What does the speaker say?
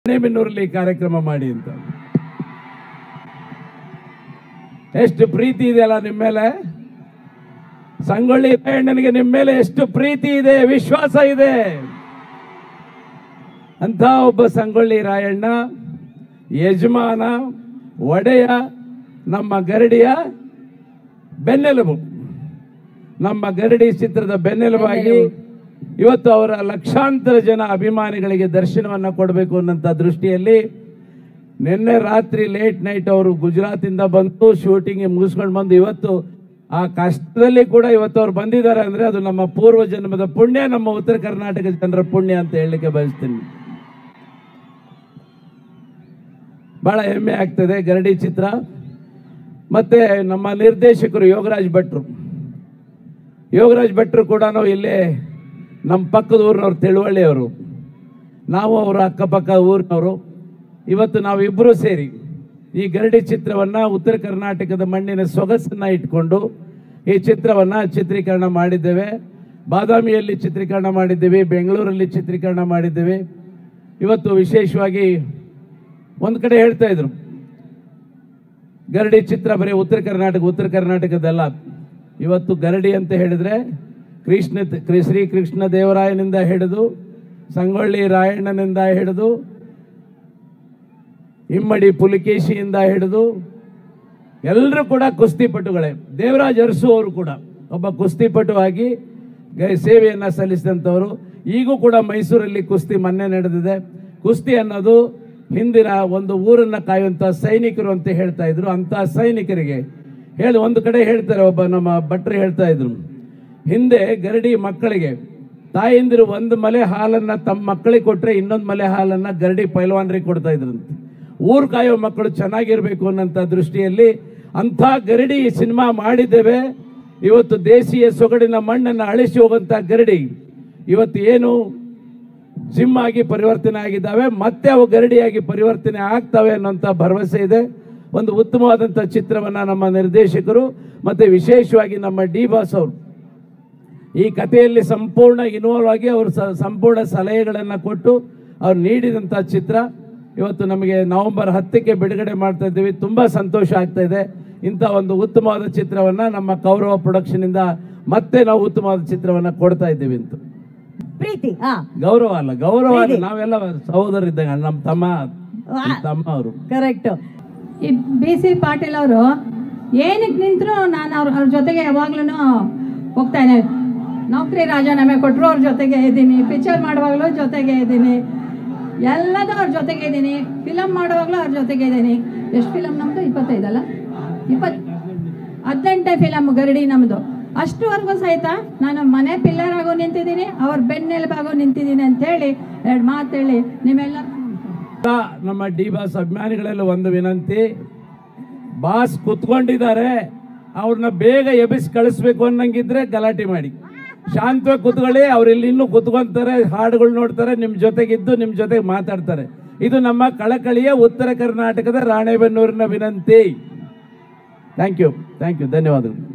ರಾಣೆಬೆನ್ನೂರಲ್ಲಿ ಕಾರ್ಯಕ್ರಮ ಮಾಡಿ ಅಂತ ಎಷ್ಟು ಪ್ರೀತಿ ಇದೆಯಲ್ಲ ನಿಮ್ಮ ಮೇಲೆ ಸಂಗೊಳ್ಳಿ ರಾಯಣ್ಣನಿಗೆ ನಿಮ್ಮ ಮೇಲೆ ಎಷ್ಟು ಪ್ರೀತಿ ಇದೆ ವಿಶ್ವಾಸ ಇದೆ ಅಂತ ಒಬ್ಬ ಸಂಗೊಳ್ಳಿ ರಾಯಣ್ಣ ಯಜಮಾನ ಒಡೆಯ ನಮ್ಮ ಗರಡಿಯ ಬೆನ್ನೆಲುಬು ನಮ್ಮ ಗರಡಿ ಚಿತ್ರದ ಬೆನ್ನೆಲುಬಾಗಿ ಇವತ್ತು ಅವರ ಲಕ್ಷಾಂತರ ಜನ ಅಭಿಮಾನಿಗಳಿಗೆ ದರ್ಶನವನ್ನು ಕೊಡಬೇಕು ಅನ್ನೋಂಥ ದೃಷ್ಟಿಯಲ್ಲಿ ನಿನ್ನೆ ರಾತ್ರಿ ಲೇಟ್ ನೈಟ್ ಅವರು ಗುಜರಾತಿಂದ ಬಂದು ಶೂಟಿಂಗ್ ಮುಗಿಸ್ಕೊಂಡು ಬಂದು ಇವತ್ತು ಆ ಕಷ್ಟದಲ್ಲಿ ಕೂಡ ಇವತ್ತು ಅವ್ರು ಬಂದಿದ್ದಾರೆ ಅಂದ್ರೆ ಅದು ನಮ್ಮ ಪೂರ್ವ ಜನ್ಮದ ಪುಣ್ಯ ನಮ್ಮ ಉತ್ತರ ಕರ್ನಾಟಕ ಜನರ ಪುಣ್ಯ ಅಂತ ಹೇಳಲಿಕ್ಕೆ ಬಯಸ್ತೀನಿ ಬಹಳ ಹೆಮ್ಮೆ ಆಗ್ತದೆ ಗರಡಿ ಚಿತ್ರ ಮತ್ತೆ ನಮ್ಮ ನಿರ್ದೇಶಕರು ಯೋಗರಾಜ್ ಭಟ್ರು ಯೋಗರಾಜ್ ಭಟ್ರು ಕೂಡ ಇಲ್ಲೇ ನಮ್ಮ ಪಕ್ಕದ ಊರಿನವ್ರು ತಿಳುವಳ್ಳಿಯವರು ನಾವು ಅವರ ಅಕ್ಕಪಕ್ಕ ಊರಿನವರು ಇವತ್ತು ನಾವಿಬ್ಬರೂ ಸೇರಿ ಈ ಗರಡಿ ಚಿತ್ರವನ್ನು ಉತ್ತರ ಕರ್ನಾಟಕದ ಮಣ್ಣಿನ ಸೊಗಸನ್ನು ಇಟ್ಕೊಂಡು ಈ ಚಿತ್ರವನ್ನು ಚಿತ್ರೀಕರಣ ಮಾಡಿದ್ದೇವೆ ಬಾದಾಮಿಯಲ್ಲಿ ಚಿತ್ರೀಕರಣ ಮಾಡಿದ್ದೇವೆ ಬೆಂಗಳೂರಲ್ಲಿ ಚಿತ್ರೀಕರಣ ಮಾಡಿದ್ದೇವೆ ಇವತ್ತು ವಿಶೇಷವಾಗಿ ಒಂದು ಕಡೆ ಹೇಳ್ತಾ ಇದ್ರು ಗರಡಿ ಚಿತ್ರ ಬರೀ ಉತ್ತರ ಕರ್ನಾಟಕ ಉತ್ತರ ಕರ್ನಾಟಕದಲ್ಲ ಇವತ್ತು ಗರಡಿ ಅಂತ ಹೇಳಿದ್ರೆ ಕೃಷ್ಣ ಕೃ- ಶ್ರೀ ಕೃಷ್ಣ ದೇವರಾಯನಿಂದ ಹಿಡಿದು ಸಂಗೊಳ್ಳಿ ರಾಯಣ್ಣನಿಂದ ಹಿಡಿದು ಇಮ್ಮಡಿ ಪುಲಿಕೇಶಿಯಿಂದ ಹಿಡಿದು ಎಲ್ಲರೂ ಕೂಡ ಕುಸ್ತಿಪಟುಗಳೇ ದೇವರಾಜ್ ಅರಸು ಅವರು ಕೂಡ ಒಬ್ಬ ಕುಸ್ತಿಪಟುವಾಗಿ ಗ- ಸೇವೆಯನ್ನು ಸಲ್ಲಿಸಿದಂಥವರು ಈಗೂ ಕೂಡ ಮೈಸೂರಲ್ಲಿ ಕುಸ್ತಿ ಮೊನ್ನೆ ನಡೆದಿದೆ ಕುಸ್ತಿ ಅನ್ನೋದು ಹಿಂದಿನ ಒಂದು ಊರನ್ನು ಕಾಯುವಂಥ ಸೈನಿಕರು ಅಂತ ಹೇಳ್ತಾ ಇದ್ರು ಅಂಥ ಸೈನಿಕರಿಗೆ ಹೇಳಿ ಒಂದು ಕಡೆ ಹೇಳ್ತಾರೆ ಒಬ್ಬ ನಮ್ಮ ಭಟ್ರು ಹೇಳ್ತಾ ಇದ್ರು ಹಿಂದೆ ಗರಡಿ ಮಕ್ಕಳಿಗೆ ತಾಯಂದಿರು ಒಂದು ಮಲೆ ಹಾಲನ್ನು ತಮ್ಮ ಮಕ್ಕಳಿಗೆ ಕೊಟ್ಟರೆ ಇನ್ನೊಂದು ಮಲೆ ಹಾಲನ್ನು ಗರಡಿ ಪೈಲ್ವಾನರಿಗೆ ಕೊಡ್ತಾ ಇದ್ರಂತೆ ಊರು ಕಾಯೋ ಮಕ್ಕಳು ಚೆನ್ನಾಗಿರ್ಬೇಕು ಅನ್ನೋಂಥ ದೃಷ್ಟಿಯಲ್ಲಿ ಅಂಥ ಗರಡಿ ಸಿನಿಮಾ ಮಾಡಿದ್ದೇವೆ ಇವತ್ತು ದೇಶೀಯ ಸೊಗಡಿನ ಮಣ್ಣನ್ನು ಅಳಿಸಿ ಹೋಗುವಂಥ ಗರಡಿ ಇವತ್ತು ಏನು ಜಿಮ್ ಆಗಿ ಪರಿವರ್ತನೆ ಆಗಿದ್ದಾವೆ ಮತ್ತೆ ಅವು ಗರಡಿಯಾಗಿ ಪರಿವರ್ತನೆ ಆಗ್ತವೆ ಅನ್ನೋಂಥ ಭರವಸೆ ಇದೆ ಒಂದು ಉತ್ತಮವಾದಂಥ ಚಿತ್ರವನ್ನು ನಮ್ಮ ನಿರ್ದೇಶಕರು ಮತ್ತು ವಿಶೇಷವಾಗಿ ನಮ್ಮ ಡಿ ಬಾಸ್ ಅವರು ಈ ಕಥೆಯಲ್ಲಿ ಸಂಪೂರ್ಣ ಇನ್ವಾಲ್ವ್ ಆಗಿ ಅವರು ಸ- ಸಂಪೂರ್ಣ ಸಲಹೆಗಳನ್ನು ಕೊಟ್ಟು ಅವ್ರು ನೀಡಿದಂಥ ಚಿತ್ರ ಇವತ್ತು ನಮಗೆ ನವೆಂಬರ್ ಹತ್ತಕ್ಕೆ ಬಿಡುಗಡೆ ಮಾಡ್ತಾ ಇದ್ದೀವಿ ತುಂಬ ಸಂತೋಷ ಆಗ್ತಾ ಇದೆ ಇಂಥ ಒಂದು ಉತ್ತಮವಾದ ಚಿತ್ರವನ್ನು ನಮ್ಮ ಕೌರವ ಪ್ರೊಡಕ್ಷನಿಂದ ಮತ್ತೆ ನಾವು ಉತ್ತಮವಾದ ಚಿತ್ರವನ್ನು ಕೊಡ್ತಾ ಇದ್ದೀವಿ ಅಂತ ಪ್ರೀತಿ ಹಾ ಗೌರವ ಅಲ್ಲ ಗೌರವ ಅಲ್ಲ ಪ್ರೀತಿ. ನಾವೆಲ್ಲ ಸಹೋದರಿದ್ದಂಗೆ ನಮ್ಮ ತಮ್ಮ ನಮ್ಮ ತಮ್ಮ ಅವರು ಕರೆಕ್ಟ್ ಈ ಬಿ ಸಿ ಪಾಟೀಲ್ ಅವರು ಏನಕ್ಕೆ ನಿಂತರು ನಾನು ಅವ್ರ ಅವ್ರ ಜೊತೆಗೆ ಯಾವಾಗ್ಲೂ ಹೋಗ್ತಾನೆ ನೌಕರಿ ರಾಜೀನಾಮೆ ಕೊಟ್ಟರು ಅವ್ರ ಜೊತೆಗೆ ಇದ್ದೀನಿ ಪಿಕ್ಚರ್ ಮಾಡುವಾಗಲೂ ಜೊತೆಗೆ ಇದ್ದೀನಿ ಎಲ್ಲದೂ ಅವ್ರ ಜೊತೆಗೆ ಇದ್ದೀನಿ ಫಿಲಮ್ ಮಾಡುವಾಗಲೂ ಅವ್ರ ಜೊತೆಗೆ ಇದ್ದೀನಿ ಎಷ್ಟು ಫಿಲಮ್ ನಮ್ಮದು ಇಪ್ಪತ್ತೈದಲ್ಲ ಇಪ್ಪತ್ತು ಹದಿನೆಂಟೇ ಫಿಲಮ್ ಗರಡಿ ನಮ್ಮದು ಅಷ್ಟುವರೆಗೂ ಸಹಿತ ನಾನು ಮನೆ ಪಿಲ್ಲರ್ ಆಗೋ ನಿಂತಿದ್ದೀನಿ ಅವ್ರ ಬೆನ್ನೆಲುಬಾಗೋ ನಿಂತಿದ್ದೀನಿ ಅಂತೇಳಿ ಎರಡು ಮಾತು ಹೇಳಿ ನಿಮ್ಮೆಲ್ಲ ಎಲ್ಲ ನಮ್ಮ ಡಿ ಬಾಸ್ ಅಭಿಮಾನಿಗಳೆಲ್ಲ ಒಂದು ವಿನಂತಿ ಬಾಸ್ ಕುತ್ಕೊಂಡಿದ್ದಾರೆ ಅವ್ರನ್ನ ಬೇಗ ಎಬ್ಬಿಸಿ ಕಳಿಸ್ಬೇಕು ಅನ್ನಂಗಿದ್ರೆ ಗಲಾಟೆ ಮಾಡಿ ಶಾಂತವಾಗಿ ಕುತ್ಕೊಳ್ಳಿ ಅವ್ರು ಇಲ್ಲಿ ಇನ್ನೂ ಕುತ್ಕೊಂತಾರೆ ಹಾಡುಗಳು ನೋಡ್ತಾರೆ ನಿಮ್ಮ ಜೊತೆಗಿದ್ದು ನಿಮ್ಮ ಜೊತೆಗೆ ಮಾತಾಡ್ತಾರೆ ಇದು ನಮ್ಮ ಕಳಕಳಿಯ ಉತ್ತರ ಕರ್ನಾಟಕದ ರಾಣೆಬೆನ್ನೂರಿನ ವಿನಂತಿ ಥ್ಯಾಂಕ್ ಯು ಥ್ಯಾಂಕ್ ಯು ಧನ್ಯವಾದಗಳು